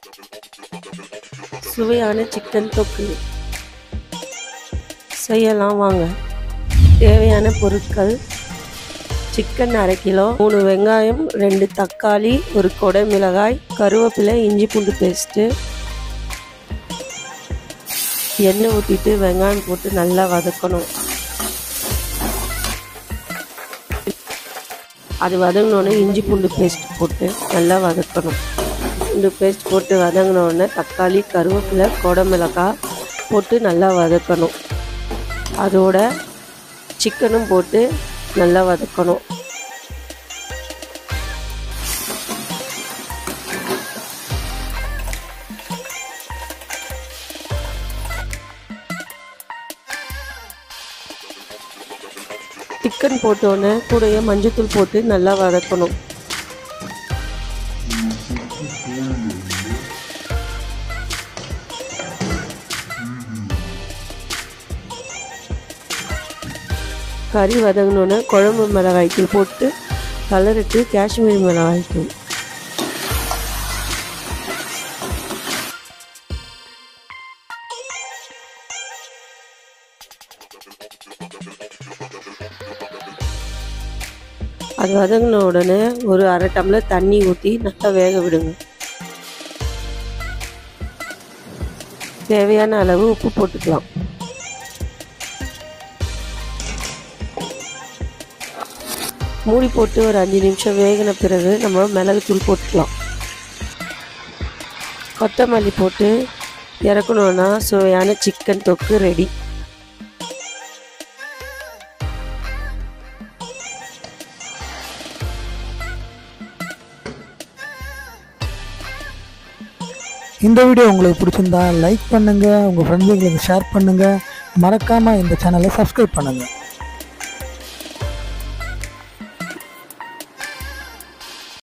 சுவையான சிக்கன் தொக்கு செய்யலாம் வாங்க தேவையான பொருட்கள் சிக்கன் அரை கிலோ மூணு வெங்காயம் ரெண்டு தக்காளி ஒரு கொடை மிளகாய் கருவேப்பிலை இஞ்சி பூண்டு பேஸ்ட்டு எண்ணெய் ஊற்றிட்டு வெங்காயம் போட்டு நல்லா வதக்கணும் அது வதங்கினோடனே இஞ்சி பூண்டு பேஸ்ட் போட்டு நல்லா வதக்கணும் பூண்டு பேஸ்ட் போட்டு வதங்கினோடனே தக்காளி கருவேப்பிலை கொடை மிளகாய் போட்டு நல்லா வதக்கணும் அதோட சிக்கனும் போட்டு நல்லா வதக்கணும் சிக்கன் போட்டோன்னே கூடயே மஞ்சத்தூள் போட்டு நல்லா வதக்கணும் கறி வதங்கினோன்னே குழம்பு மிளகாய் தூள் போட்டு கலரிட்டு காஷ்மீரி மிளகாய் தூள் அது வதங்கின உடனே ஒரு அரை டம்ளர் தண்ணி ஊற்றி நல்லா வேக விடுங்க தேவையான அளவு உப்பு போட்டுக்கலாம் மூடி போட்டு ஒரு அஞ்சு நிமிஷம் வேகின பிறகு நம்ம மிளகுத்தூள் போட்டுக்கலாம் கொத்தமல்லி போட்டு இறக்கணுன்னா சுவையான சிக்கன் தொக்கு ரெடி இந்த வீடியோ உங்களுக்கு பிடிச்சிருந்தா லைக் பண்ணுங்கள் உங்கள் ஃப்ரெண்ட்ஸுங்களுக்கு ஷேர் பண்ணுங்கள் மறக்காமல் இந்த சேனலை சப்ஸ்கிரைப் பண்ணுங்கள்